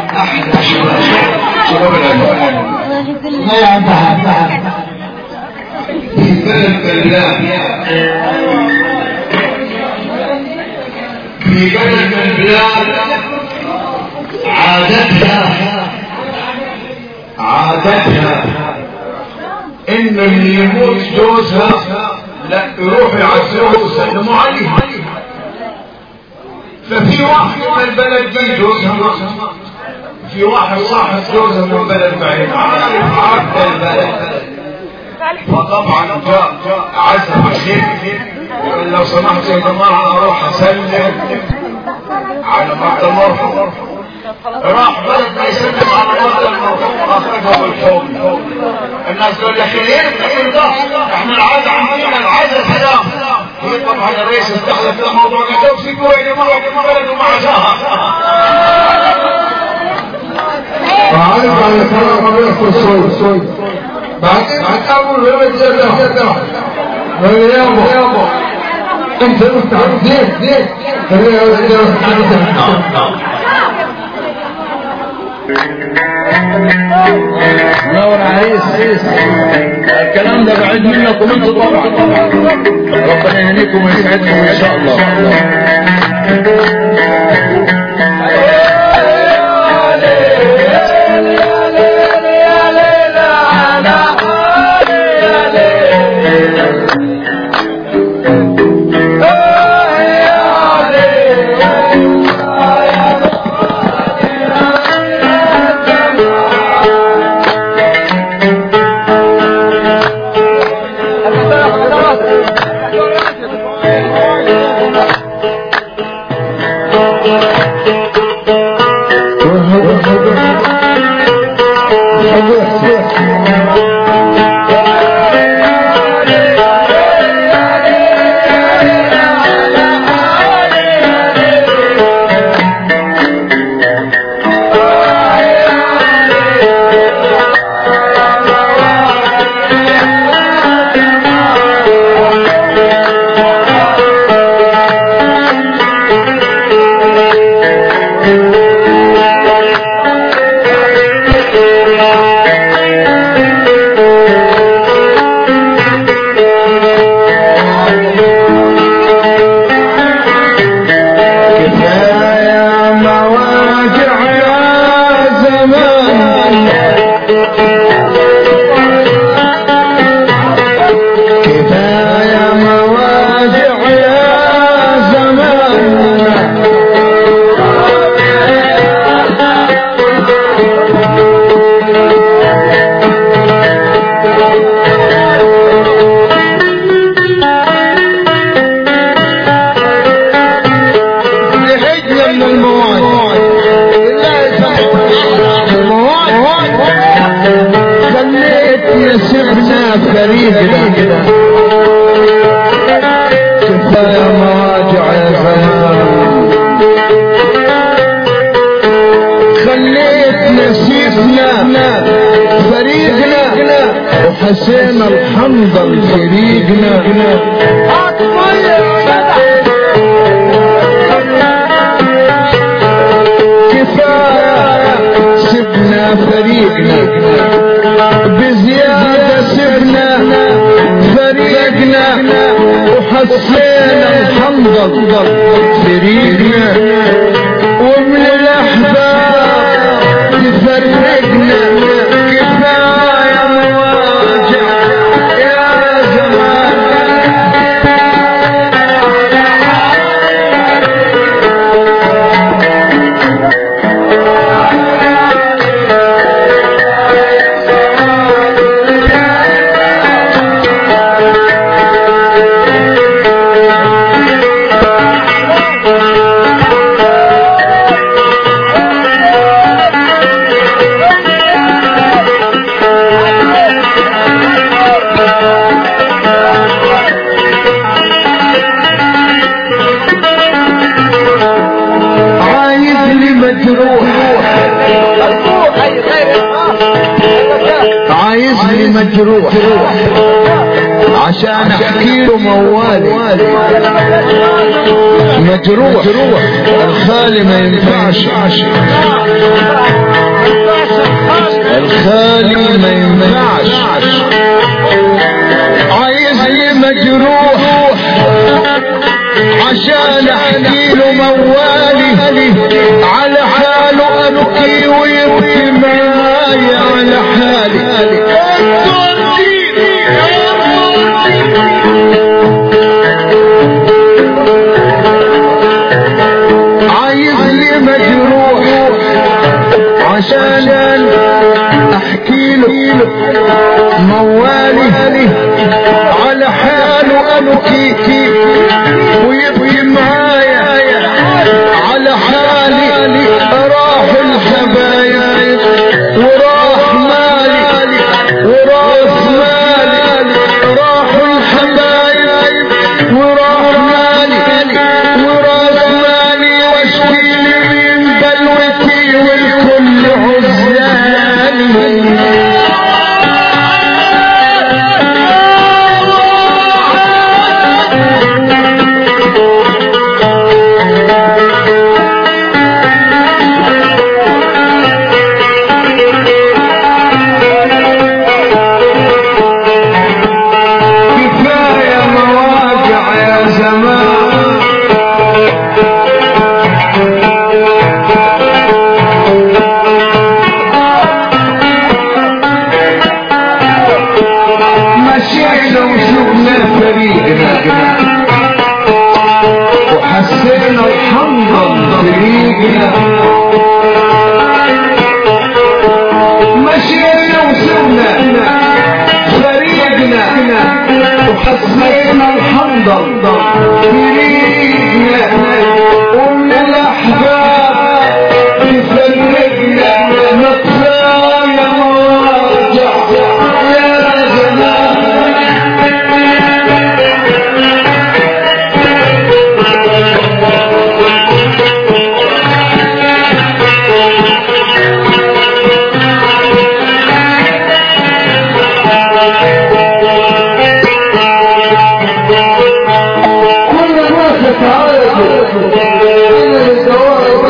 احلى شباب شباب العلم ما يعبها في بلد بلاد في بلد من البلاد عادتها عادتها ان اللي يموت جوزها لا يروح يعزوه ويسلموا عليه ففي واحد من البلد جاي جوزها في واحد صاحب جوزها من بلد بعيد عارف عارف البلد فطبعا جاء عزم عليه يقول لو سمحت يا جماعه اروح اسلم على مرت المرحوم راح بلد ما يسلم على مرت المرحوم اخرجه بالحب الناس قال يا اخي ليه بتقول ده احنا العاده عندنا العاده سلام هي طبعا الرئيس استحلف في الموضوع قال له سيبوه يا جماعه بلد وما عزاها وعارف على كلام ربنا الصوت بعدين اول ولد جدا قال يابا يابا انت مستعد زين زين قال يا ولد نور عريس الكلام ده بعيد منكم انتوا طبعا ربنا يهنيكم ويسعدكم ان شاء الله كفاية مواجع يا زمان كفاية مواجع يا زمان لحجنا من المواد بالله يسامحك. المواد خليت يسبنا فريقنا كفاية مواجع يا زمان خليت نسيبنا فريقنا وحسين الحنظل فريقنا كفاية سبنا فريقنا بزيادة سبنا فريقنا وحسينا الحنظل فريقنا ومن الأحباب تفرقنا كفاية مواجع يا زمان عايز لي مجروح عايز لي مجروح عشان احكي له موالي مجروح الخالي ما ينفعش عشان احكي له موالي على حاله ابكي ويبكي معايا على حالي عايز لي مجروح عشان احكي له موالي على حاله ابكي ويبكي معايا على حالي راح الحبايب وراح مالي وراح مالي راح الحبايب وراح مالي وراح مالي واشكي لي من بلوتي والكل عزلاني كفاية مواجع يا زمان مشينا وشفنا فريقنا وحسينا الحمض فريقنا مشينا وشفنا فريقنا وحسينا الحمض فريقنا ومن الأحباب يفرقنا نطفال مواجع يا زمان كل الناس يتعالجوا من الدواء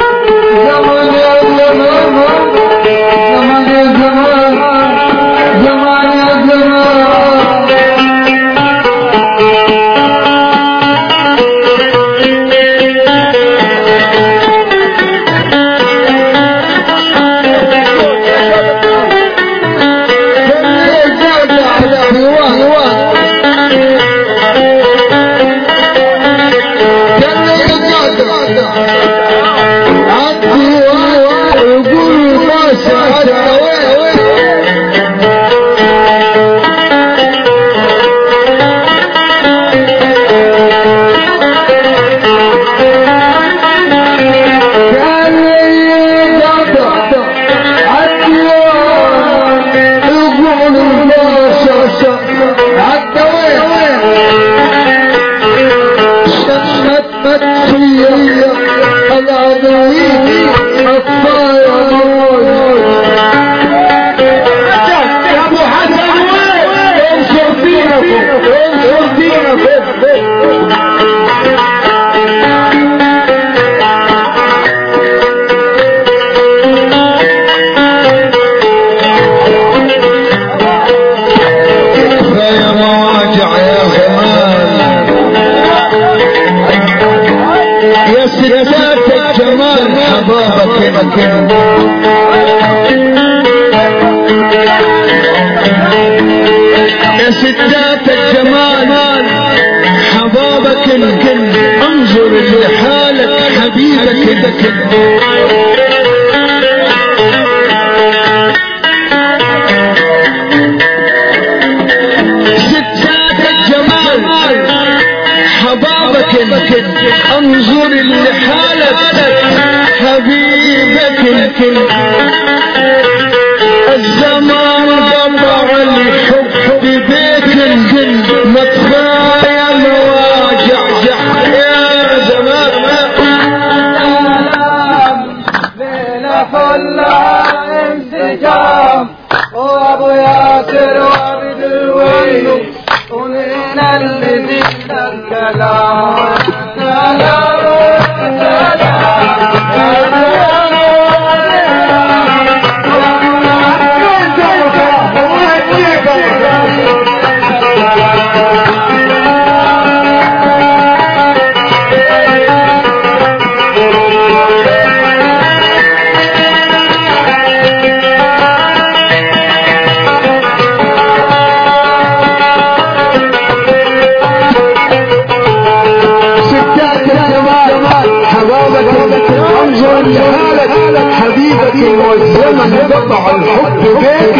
زمان يا زمان زمان يا زمان عدوي الطيرون يا ابو حسن انشر دينكم انشر دينكم يا مواجع يا زمان يا ستات الجمال حبابك يا ستات الجمال حبابك انظر لحالك حبيبك ستات الجمال حبابك انظر لحالك حبيبك الزمان قطع الحب بيك ما تخيل واجع يا زمان ليلة كلها انسجام وابو ياسر وابد الويل ونين اللي زيد الكلام سلام ستات الجمال حبابك انظر لحالك حبيبك والزمن قطع الحب بيك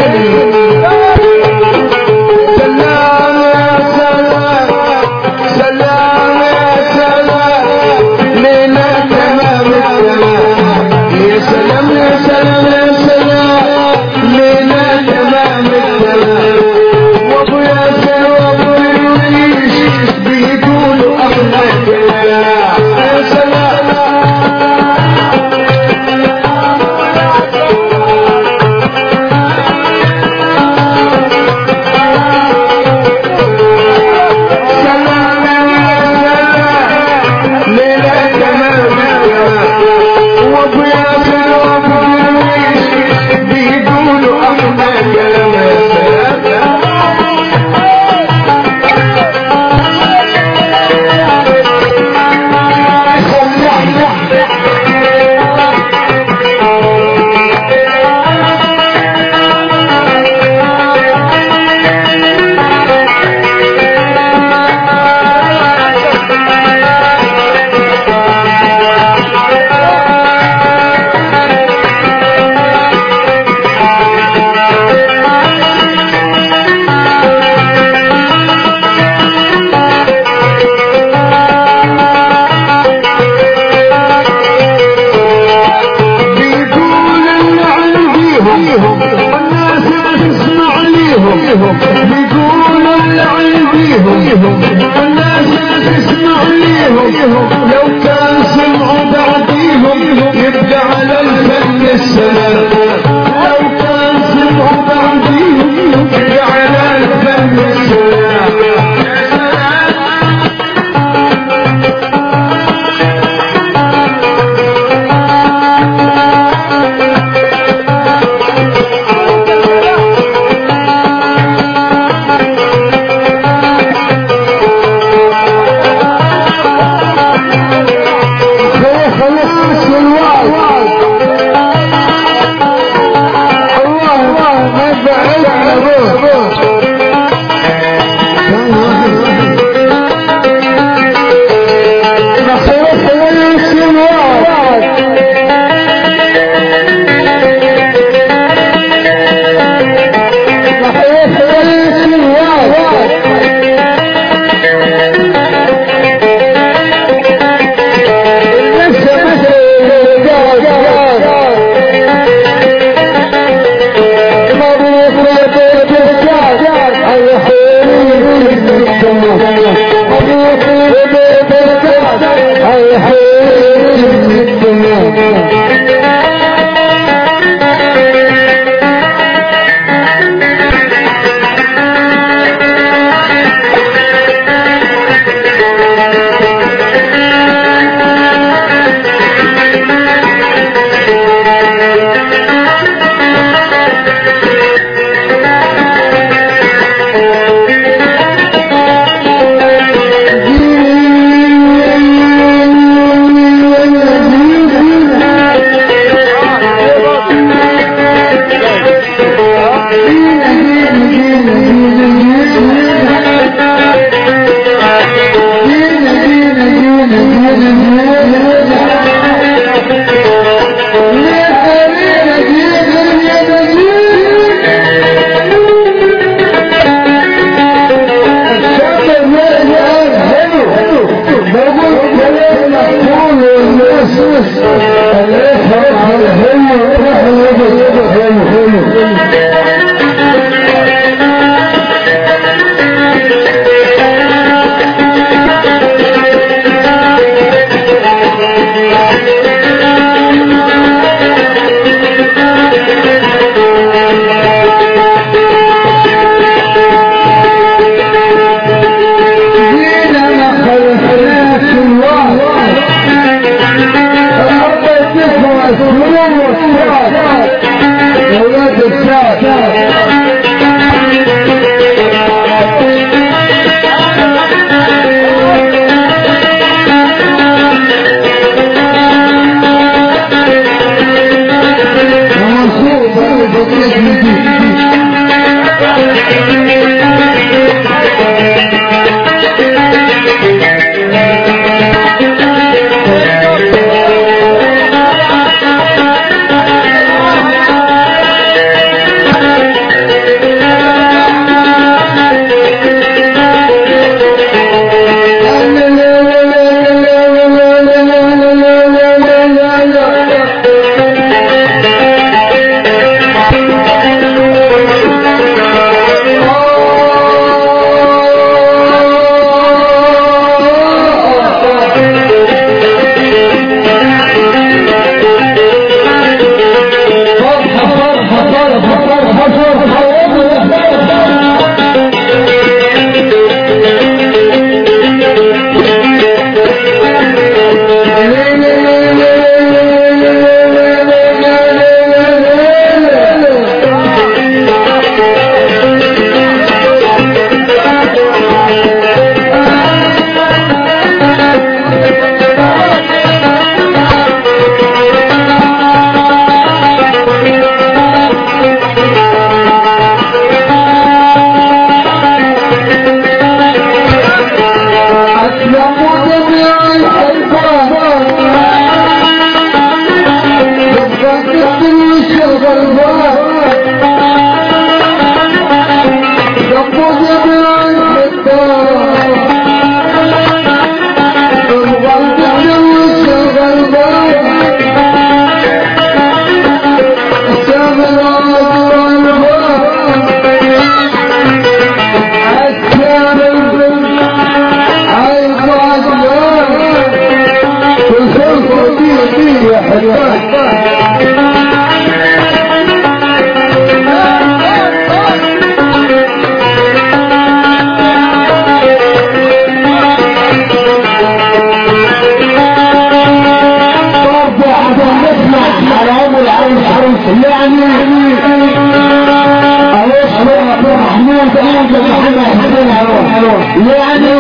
سلام يا سلام سلام يا سلام ليلة تمام التمام يا سلام يا سلام يا سلام ليلة تمام التمام وابو ياسر وابو يونس بيقولوا احلى كلام يا سلام بيقول اللي عنديهم الناس بتسمع ليهم بيقول اللي عنديهم الناس بتسمع ليهم لو كان سمعوا بعديهم يبقى على الفن السلام لو كان سمعوا بعديهم يبقى على الفن السلام خلاص الوعد الله ما بعد على روح خلاص الوعد خلاص الوعد مبروك يا يعني